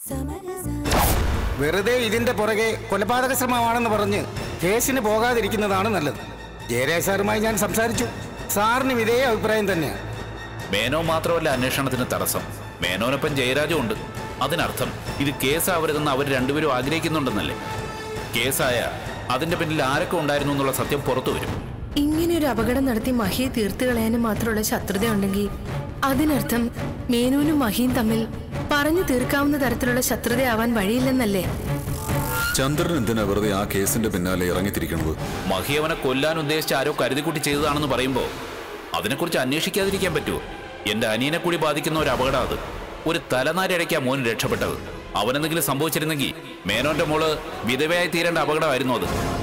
വെറുതെ ഇതിന്റെ പുറകെ കൊലപാതക ശ്രമമാണെന്ന് പറഞ്ഞ് കേസിന് പോകാതിരിക്കുന്നതാണ് നല്ലത് ജയരാജ് സാറുമായി ഞാൻ സംസാരിച്ചു സാറിനും ഇതേ അഭിപ്രായം തന്നെയാണ് മേനോ മാത്രമല്ല അന്വേഷണത്തിന് തടസ്സം മേനോനൊപ്പം ജയരാജും ഉണ്ട് അതിനർത്ഥം ഇത് കേസാവരുതെന്ന് അവർ രണ്ടുപേരും ആഗ്രഹിക്കുന്നുണ്ടെന്നല്ലേ കേസായ അതിന്റെ പിന്നിൽ ആരൊക്കെ ഉണ്ടായിരുന്നു എന്നുള്ള സത്യം പുറത്തു വരും ഇങ്ങനെ ഒരു അപകടം നടത്തി മഹിയെ തീർത്തു കളയാനും മാത്രമുള്ള ശത്രുത ഉണ്ടെങ്കിൽ അതിനർത്ഥം മേനോനും മഹിയും തമ്മിൽ പറഞ്ഞു തീർക്കാവുന്ന തരത്തിലുള്ള ശത്രുതയാവാൻ വഴിയില്ലെന്നല്ലേ ചന്ദ്രൻ എന്തിനാ വെറുതെ ആ കേസിന്റെ പിന്നാലെ ഇറങ്ങിത്തിരിക്കണത് മഹി അവനെ കൊല്ലാൻ ഉദ്ദേശിച്ച ആരോ കരുതിക്കുട്ടി ചെയ്തതാണെന്ന് പറയുമ്പോൾ അതിനെക്കുറിച്ച് അന്വേഷിക്കാതിരിക്കാൻ പറ്റുമോ എന്റെ അനിയനെ കൂടി ബാധിക്കുന്ന ഒരു അപകടം അത് ഒരു തലനാരിടയ്ക്കാ മോൻ രക്ഷപ്പെട്ടത് അവനെന്തെങ്കിലും സംഭവിച്ചിരുന്നെങ്കിൽ മേനോന്റെ മോള് വിധവയായി തീരേണ്ട അപകടമായിരുന്നു അത്